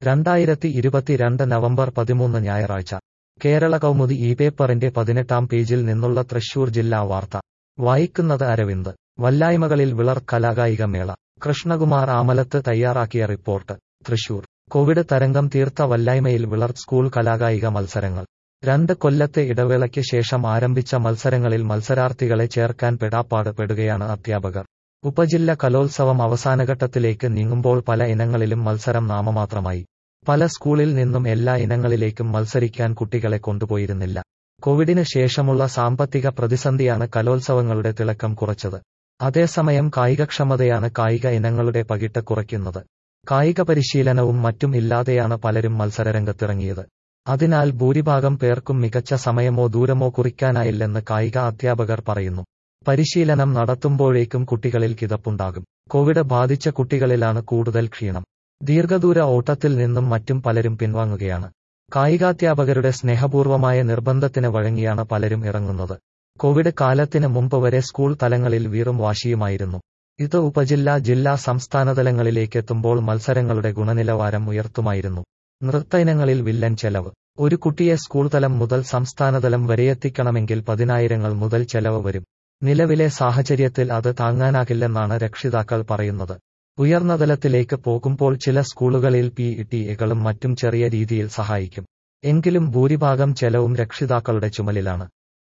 രണ്ടായിരത്തി ഇരുപത്തിരണ്ട് നവംബർ പതിമൂന്ന് ഞായറാഴ്ച കേരള കൗമുദി ഈ പേപ്പറിന്റെ പതിനെട്ടാം പേജിൽ നിന്നുള്ള തൃശൂർ ജില്ലാ വാർത്ത വായിക്കുന്നത് അരവിന്ദ് വല്ലായ്മകളിൽ വിളർ കലാകായിക മേള കൃഷ്ണകുമാർ ആമലത്ത് തയ്യാറാക്കിയ റിപ്പോർട്ട് തൃശൂർ കോവിഡ് തരംഗം തീർത്ത വല്ലായ്മയിൽ വിളർ സ്കൂൾ കലാകായിക മത്സരങ്ങൾ രണ്ട് കൊല്ലത്തെ ഇടവേളയ്ക്ക് ശേഷം ആരംഭിച്ച മത്സരങ്ങളിൽ മത്സരാർത്ഥികളെ ചേർക്കാൻ പെടാപ്പാട് പെടുകയാണ് അധ്യാപകർ ഉപജില്ല കലോത്സവം അവസാനഘട്ടത്തിലേക്ക് നീങ്ങുമ്പോൾ പല ഇനങ്ങളിലും മത്സരം നാമമാത്രമായി പല സ്കൂളിൽ നിന്നും എല്ലാ ഇനങ്ങളിലേക്കും മത്സരിക്കാൻ കുട്ടികളെ കൊണ്ടുപോയിരുന്നില്ല കോവിഡിന് ശേഷമുള്ള സാമ്പത്തിക പ്രതിസന്ധിയാണ് കലോത്സവങ്ങളുടെ തിളക്കം കുറച്ചത് അതേസമയം കായികക്ഷമതയാണ് കായിക ഇനങ്ങളുടെ പകിട്ട് കുറയ്ക്കുന്നത് കായിക പരിശീലനവും മറ്റും ഇല്ലാതെയാണ് പലരും മത്സരരംഗത്തിറങ്ങിയത് അതിനാൽ ഭൂരിഭാഗം പേർക്കും മികച്ച സമയമോ ദൂരമോ കുറിക്കാനായില്ലെന്ന് കായിക അധ്യാപകർ പറയുന്നു പരിശീലനം നടത്തുമ്പോഴേക്കും കുട്ടികളിൽ കിതപ്പുണ്ടാകും കോവിഡ് ബാധിച്ച കുട്ടികളിലാണ് കൂടുതൽ ക്ഷീണം ദീർഘദൂര ഓട്ടത്തിൽ നിന്നും മറ്റും പലരും പിൻവാങ്ങുകയാണ് കായികാധ്യാപകരുടെ സ്നേഹപൂർവമായ നിർബന്ധത്തിന് വഴങ്ങിയാണ് പലരും ഇറങ്ങുന്നത് കോവിഡ് കാലത്തിന് മുമ്പ് വരെ സ്കൂൾ തലങ്ങളിൽ വീറും വാശിയുമായിരുന്നു ഇത് ഉപജില്ലാ ജില്ലാ സംസ്ഥാന തലങ്ങളിലേക്കെത്തുമ്പോൾ മത്സരങ്ങളുടെ ഗുണനിലവാരം ഉയർത്തുമായിരുന്നു നൃത്ത ഇനങ്ങളിൽ വില്ലൻ ചെലവ് ഒരു കുട്ടിയെ സ്കൂൾ തലം മുതൽ സംസ്ഥാനതലം വരെയെത്തിക്കണമെങ്കിൽ പതിനായിരങ്ങൾ മുതൽ ചെലവ് വരും നിലവിലെ സാഹചര്യത്തിൽ അത് താങ്ങാനാകില്ലെന്നാണ് രക്ഷിതാക്കൾ പറയുന്നത് ഉയർന്ന തലത്തിലേക്ക് പോകുമ്പോൾ ചില സ്കൂളുകളിൽ പി ടിഎകളും മറ്റും ചെറിയ രീതിയിൽ സഹായിക്കും എങ്കിലും ഭൂരിഭാഗം ചെലവും രക്ഷിതാക്കളുടെ ചുമലിലാണ്